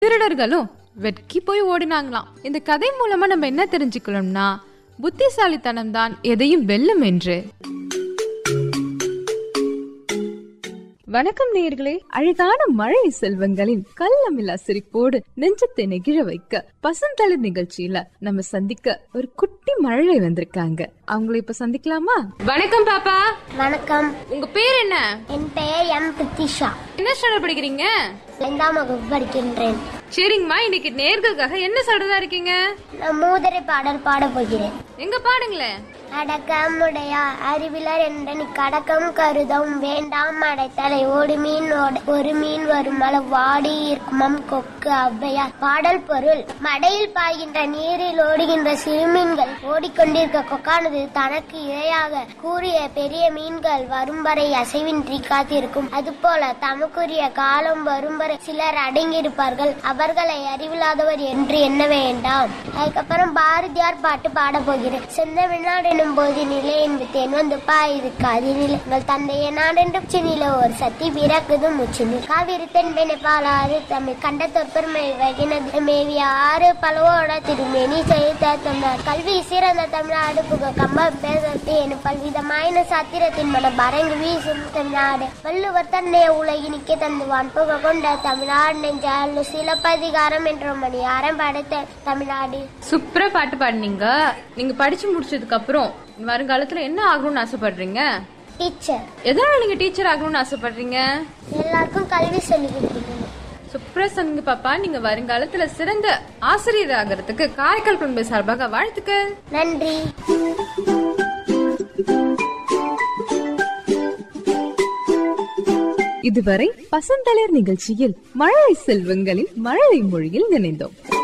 திருடர்களும் வெட்கி போய் ஓடினாங்களாம் இந்த கதை மூலமா நம்ம என்ன தெரிஞ்சுக்கணும்னா புத்திசாலித்தனம் தான் எதையும் வெல்லும் என்று வணக்கம் நேயர்களே அழகான மழை செல்வங்களின் கள்ளமில்லா சிரிப்போடு நெஞ்சத்தை நெகிழ வைக்க பசந்தளிர் நிகழ்ச்சியில நம்ம சந்திக்க ஒரு குட்டி மழை வந்திருக்காங்க அவங்கள இப்ப சந்திக்கலாமா வணக்கம் பாப்பா வணக்கம் உங்க பேர் என்ன என் பெயர் எம் பிரித்திஷா என்ன ஸ்டாண்டர்ட் படிக்கிறீங்க ஐந்தாம் வகுப்பு படிக்கின்றேன் சரிங்கம்மா இன்னைக்கு நேர்களுக்காக என்ன சொல்றதா இருக்கீங்க நான் மூதரை பாடல் பாடப் போகிறேன் எங்க பாடுங்களேன் அடக்கமுடைய அறிவிலர் என்றனி கடக்கம் கருதம் வேண்டாம் அடைத்தலை ஓடு மீன் ஓட- ஒரு மீன் வரும் அளவு வாடி இருக்குமம் கொக்கு ஔவையா பாடல் பொருள் மடையில் பாய்கின்ற நீரில் ஓடுகின்ற சிறுமீன்கள் ஓடிக்கொண்டிருக்க கொக்கானது தனக்கு இரையாக கூறிய பெரிய மீன்கள் வரும் வரை அசைவின்றி காத்திருக்கும் அதுபோல தமக்குரிய காலம் வரும் வரை சிலர் அடங்கியிருப்பார்கள் அவர்களை அறிவில்லாதவர் என்று எண்ண வேண்டாம் அதுக்கப்புறம் பாரதியார் பாட்டு பாட போகிறேன் செந்தமிழ்நாடு எனும் போது நிலை என்பத்தேன் வந்து பாயுதுக்கு அதினில் உங்கள் தந்தைய நாடென்று உச்சினில ஒரு சத்தி பிறக்குது முச்சினில் காவிரி தென்பெண்ணை பாலாறு தமிழ் கண்ட தொற்பெருமை வகினது மேவிய ஆறு பலவோட திருமேனி செய்த தந்தார் கல்வி சிறந்த தமிழ்நாடு புக கம்ப பேசத்து எனும் பல்விதமான சாத்திரத்தின் மன பரங்கு வீசும் தமிழ்நாடு வள்ளுவர் தன்னை உலகினிக்க தந்துவான் புக கொண்ட தமிழ்நாடு நெஞ்சால் சிலப்பதிகாரம் என்ற மணி அறம் படைத்த தமிழ்நாடு சூப்பரா பாட்டு பாடுனீங்க நீங்க படிச்சு முடிச்சதுக்கு அப்புறம் வருங்காலத்துல என்ன ஆகணும்னு ஆசைப்படுறீங்க டீச்சர் எதனால நீங்க டீச்சர் ஆகணும்னு ஆசைப்படுறீங்க எல்லாருக்கும் கல்வி சொல்லி கொடுக்கணும் சூப்பரா சொன்னீங்க பாப்பா நீங்க வருங்காலத்துல சிறந்த ஆசிரியர் ஆகிறதுக்கு காரைக்கால் குடும்ப சார்பாக வாழ்த்துக்கள் நன்றி இதுவரை பசந்தளிர் நிகழ்ச்சியில் மழலை செல்வங்களின் மழலை மொழியில் நினைந்தோம்